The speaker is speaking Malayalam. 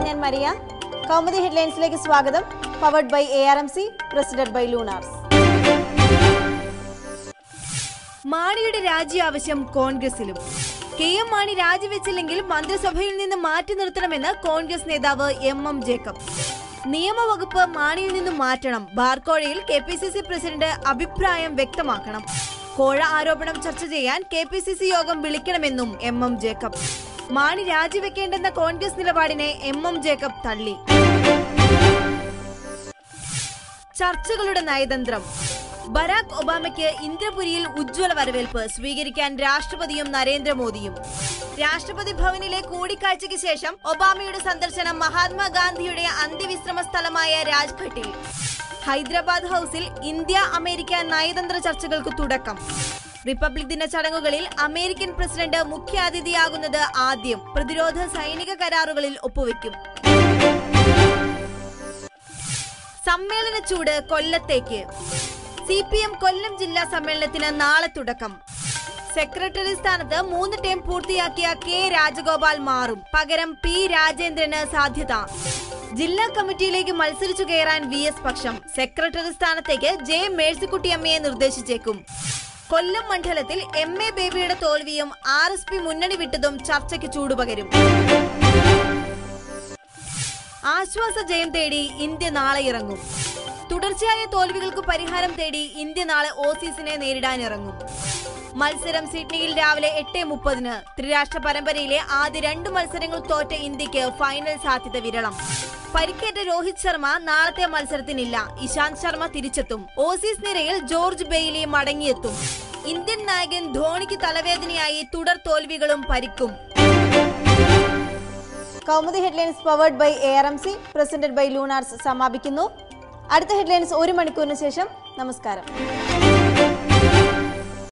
ഞാൻ മരിയ കൗമുദി ഹെഡ്ലൈൻസിലേക്ക് സ്വാഗതം powered by A R M C president by Lunars മാണിയുടെ രാജി ആവശ്യം കോൺഗ്രസിലും കെ എം മാണി രാജിവെച്ചില്ലെങ്കിൽ മന്ത്രിസഭയിൽ നിന്ന് മാറ്റി നിർത്തണമെന്ന് കോൺഗ്രസ് നേതാവ് എം എം ജേക്കബ് നിയമവകുപ്പ് മാണിയിൽ നിന്ന് മാറ്റണം ബാർക്കോഴയിൽ K P C C president അഭിപ്രായം വ്യക്തമാക്കണം കോഴ ആരോപണം ചർച്ച ചെയ്യാൻ കെ പി സി സി യോഗം വിളിക്കണമെന്നും എം എം ജേക്കബ് മാണി രാജിവെക്കേണ്ടെന്ന കോൺഗ്രസ് നിലപാടിനെ എം എം ജേക്കബ് തള്ളി ചർച്ചകളുടെ നയതന്ത്രം ബരാക് ഒബാമയ്ക്ക് ഇന്ദ്രപുരിയിൽ ഉജ്ജ്വല വരവേൽപ്പ് സ്വീകരിക്കാൻ രാഷ്ട്രപതിയും നരേന്ദ്രമോദിയും രാഷ്ട്രപതി ഭവനിലെ കൂടിക്കാഴ്ചയ്ക്ക് ശേഷം ഒബാമയുടെ സന്ദർശനം മഹാത്മാഗാന്ധിയുടെ അന്ത്യവിശ്രമ സ്ഥലമായ രാജ്ഘട്ടിൽ ഹൈദരാബാദ് ഹൌസിൽ ഇന്ത്യ അമേരിക്ക നയതന്ത്ര ചർച്ചകൾക്ക് തുടക്കം റിപ്പബ്ലിക് ദിന ചടങ്ങുകളിൽ അമേരിക്കൻ പ്രസിഡന്റ് മുഖ്യാതിഥിയാകുന്നത് ആദ്യം പ്രതിരോധ സൈനിക കരാറുകളിൽ ഒപ്പുവെക്കും സമ്മേളന ചൂട് കൊല്ലത്തേക്ക് സി പി എം കൊല്ലം ജില്ലാ സമ്മേളനത്തിന് നാളെ തുടക്കം സെക്രട്ടറി സ്ഥാനത്ത് മൂന്ന് ടേം പൂർത്തിയാക്കിയ കെ രാജഗോപാൽ മാറും പകരം പി രാജേന്ദ്രന് സാധ്യത ജില്ലാ കമ്മിറ്റിയിലേക്ക് മത്സരിച്ചു കയറാൻ വി എസ് പക്ഷം സെക്രട്ടറി സ്ഥാനത്തേക്ക് ജെ മേഴ്സിക്കുട്ടിയമ്മയെ നിർദ്ദേശിച്ചേക്കും കൊല്ലം മണ്ഡലത്തിൽ എം എ ബേബിയുടെ തോൽവിയും ആർ എസ് പി മുന്നണി വിട്ടതും ചർച്ചയ്ക്ക് ചൂടുപകരും ആശ്വാസ ജയം തേടി ഇന്ത്യ നാളെ ഇറങ്ങും തുടർച്ചയായ തോൽവികൾക്ക് പരിഹാരം തേടി ഇന്ത്യ നാളെ ഓസീസിനെ നേരിടാനിറങ്ങും മത്സരം സിഡ്നിയിൽ രാവിലെ എട്ട് മുപ്പതിന് ത്രിരാഷ്ട്ര പരമ്പരയിലെ ആദ്യ രണ്ട് മത്സരങ്ങൾ തോറ്റ ഇന്ത്യക്ക് ഫൈനൽ സാധ്യത വിരളം പരിക്കേറ്റ രോഹിത് ശർമ്മ നാളത്തെ മത്സരത്തിനില്ല ഇശാന്ത് ശർമ്മ തിരിച്ചെത്തും ഓസീസ് നിരയിൽ ജോർജ് ബെയ്ലി മടങ്ങിയെത്തും ഇന്ത്യൻ നായകൻ ധോണിക്ക് തലവേദനയായി തുടർ തോൽവികളും പരിക്കും Kaumudi headlines powered by A R M C president by Lunars സമാപിക്കുന്നു അടുത്ത ഹെഡ്ലൈൻസ് ഒരു മണിക്കൂറിന് ശേഷം നമസ്കാരം